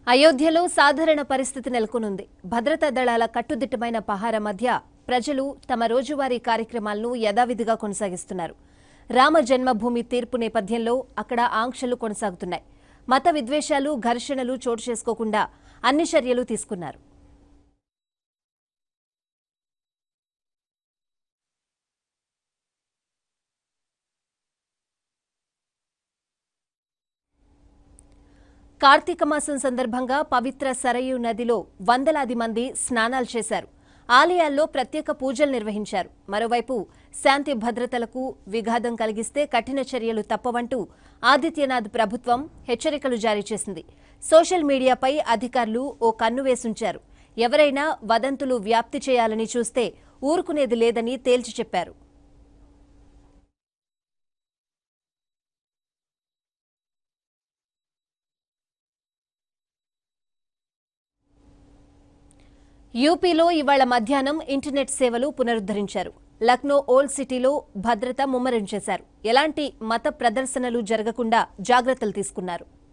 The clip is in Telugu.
అయోధ్యలో సాధారణ పరిస్థితి నెలకొనుంది భద్రతా దళాల కట్టుదిట్టమైన పహార మధ్య ప్రజలు తమ రోజువారీ కార్యక్రమాలను యథావిధిగా కొనసాగిస్తున్నారు రామ జన్మభూమి తీర్పు నేపథ్యంలో అక్కడ ఆంక్షలు కొనసాగుతున్నాయి మత విద్వేషాలు ఘర్షణలు చోటు చేసుకోకుండా అన్ని చర్యలు తీసుకున్నారు కార్తీక మాసం సందర్భంగా పవిత్ర సరయు నదిలో వందలాది మంది స్నానాలు చేశారు ఆలయాల్లో ప్రత్యేక పూజలు నిర్వహించారు మరోవైపు శాంతి భద్రతలకు విఘాతం కలిగిస్తే కఠిన చర్యలు తప్పవంటూ ఆదిత్యనాథ్ ప్రభుత్వం హెచ్చరికలు జారీ చేసింది సోషల్ మీడియాపై అధికారులు ఓ కన్ను వేసుంచారు ఎవరైనా వదంతులు వ్యాప్తి చేయాలని చూస్తే ఊరుకునేది లేదని తేల్చి చెప్పారు యూపీలో ఇవాళ మధ్యాహ్నం ఇంటర్నెట్ సేవలు పునరుద్ధరించారు లక్నో ఓల్డ్ సిటీలో భద్రత ముమ్మరం చేశారు ఎలాంటి మత ప్రదర్శనలు జరగకుండా జాగ్రత్తలు తీసుకున్నారు